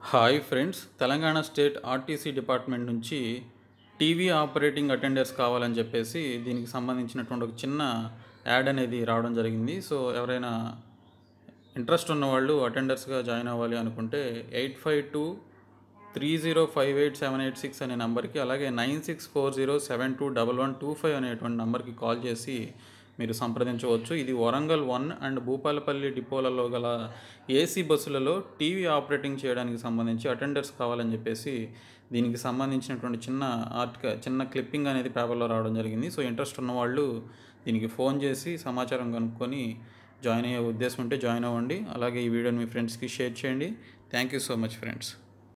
hi friends Telangana state RTC department నుంచి TV operating attenders కావాలని చెప్పేసి దీనికి సంబంధించినటువంటి ఒక చిన్న యాడ్ అనేది రావడం జరిగింది సో ఎవరైనా ఇంట్రెస్ట్ ఉన్నవాళ్ళు అటెండర్స్గా జాయిన్ అవ్వాలి అనుకుంటే eight five two three zero five eight seven eight six అనే నెంబర్కి అలాగే nine six four zero seven two double one two five అనేటువంటి నెంబర్కి కాల్ చేసి మీరు సంప్రదించవచ్చు ఇది వరంగల్ వన్ అండ్ భూపాలపల్లి డిపోలలో గల ఏసీ బస్సులలో టీవీ ఆపరేటింగ్ చేయడానికి సంబంధించి అటెండర్స్ కావాలని చెప్పేసి దీనికి సంబంధించినటువంటి చిన్న ఆర్టిక చిన్న క్లిప్పింగ్ అనేది పేపర్లో రావడం జరిగింది సో ఇంట్రెస్ట్ ఉన్న వాళ్ళు దీనికి ఫోన్ చేసి సమాచారం కనుక్కొని జాయిన్ అయ్యే ఉద్దేశం ఉంటే జాయిన్ అవ్వండి అలాగే ఈ వీడియోని మీ ఫ్రెండ్స్కి షేర్ చేయండి thank you so much friends